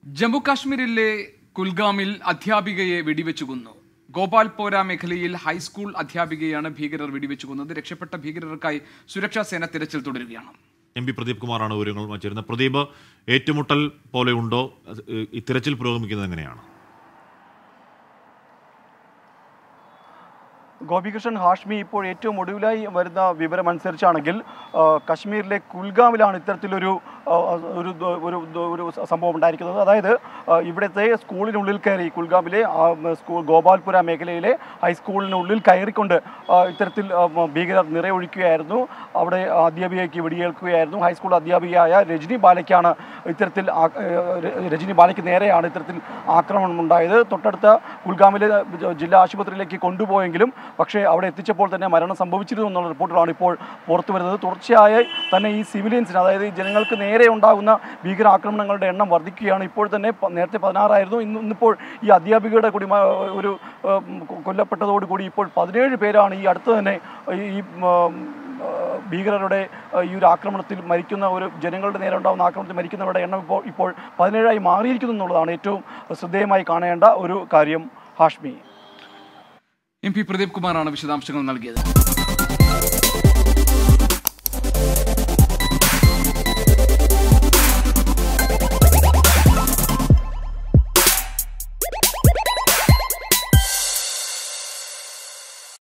ജമ്മു കാശ്മീരിലെ കുൽഗാമിൽ അധ്യാപികയെ വെടിവെച്ചു കൊന്നു ഗോപാൽപോര മേഖലയിൽ ഹൈസ്കൂൾ അധ്യാപികയാണ് ഭീകരർ വെടിവെച്ചു കൊന്നത് രക്ഷപ്പെട്ട ഭീകരർക്കായി സുരക്ഷാ സേന തിരച്ചിൽ തുടരുകയാണ് എം പി പ്രദീപ് കുമാറാണ് വിവരങ്ങൾ വച്ചിരുന്നത് പ്രദീപ് ഏറ്റുമുട്ടൽ പോലെയുണ്ടോ അത് ഈ തിരച്ചിൽ പുരോഗമിക്കുന്നത് എങ്ങനെയാണ് ഗോപികൃഷ്ണൻ ഹാഷ്മി ഇപ്പോൾ ഏറ്റവും ഒടുവിലായി വരുന്ന വിവരം അനുസരിച്ചാണെങ്കിൽ ആ, കശ്മീരിലെ കുൽഗാമിലാണ് ഇത്തരത്തിലൊരു ആ, ഒരു ഒരു ഒരു സംഭവം ഉണ്ടായിരിക്കുന്നത് അതായത് ആ, ഇവിടുത്തെ സ്കൂളിനുള്ളിൽ കയറി കുൽഗാമിലെ ആ, സ്കൂൾ ഗോപാൽപുര മേഖലയിലെ ഹൈസ്കൂളിനുള്ളിൽ കയറിക്കൊണ്ട് ആ, ഇത്തരത്തിൽ ആ, ഭീകരർ നിറയൊഴിക്കുകയായിരുന്നു അവിടെ അധ്യാപികയ്ക്ക് വെടിയേൽക്കുകയായിരുന്നു ഹൈസ്കൂൾ അധ്യാപികയായ രജനി ബാലയ്ക്കാണ് ഇത്തരത്തിൽ ആ- ര- രജനി ബാലയ്ക്ക് നേരെയാണ് ഇത്തരത്തിൽ ആക്രമണം ഉണ്ടായത് തൊട്ടടുത്ത കുൽഗാമിലെ ജ- ജില്ലാ ആശുപത്രിയിലേക്ക് കൊണ്ടുപോയെങ്കിലും പക്ഷേ അവിടെ എത്തിച്ചപ്പോൾ തന്നെ മരണം സംഭവിച്ചിരുന്നു എന്നുള്ള റിപ്പോർട്ടുകളാണ് ഇപ്പോൾ പുറത്തു വരുന്നത് തുടർച്ചയായി തന്നെ ഈ സിവിലിയൻസിന് അതായത് ഈ ജനങ്ങൾക്ക് നേരെ ഉണ്ടാകുന്ന ഭീകരാക്രമണങ്ങളുടെ എണ്ണം വർദ്ധിക്കുകയാണ് ഇപ്പോൾ തന്നെ പ- നേരത്തെ പതിനാറായിരുന്നു ഇന്ന് ഇന്നിപ്പോൾ ഈ അധ്യാപികയുടെ കൂടി മ- ഒരു ഉം, കൊ- കൊല്ലപ്പെട്ടതോടുകൂടി ഇപ്പോൾ പതിനേഴ് പേരാണ് ഈ അടുത്ത് തന്നെ ഈ ഈ, ഉം, ഏഹ് ഭീകരരുടെ ഏഹ് ഈ ഒരു ആക്രമണത്തിൽ മരിക്കുന്ന ഒരു ജനങ്ങളുടെ നേരെ ഉണ്ടാകുന്ന ആക്രമണത്തിൽ മരിക്കുന്നവരുടെ എണ്ണം ഇപ്പോൾ ഇപ്പോൾ പതിനേഴായി മാറിയിരിക്കുന്നു എന്നുള്ളതാണ് ഏറ്റവും ശ്രദ്ധേയമായി കാണേണ്ട ഒരു കാര്യം ഹാഷ്മി എം പി പ്രദീപ് കുമാറാണ് വിശദാംശങ്ങൾ നൽകിയത്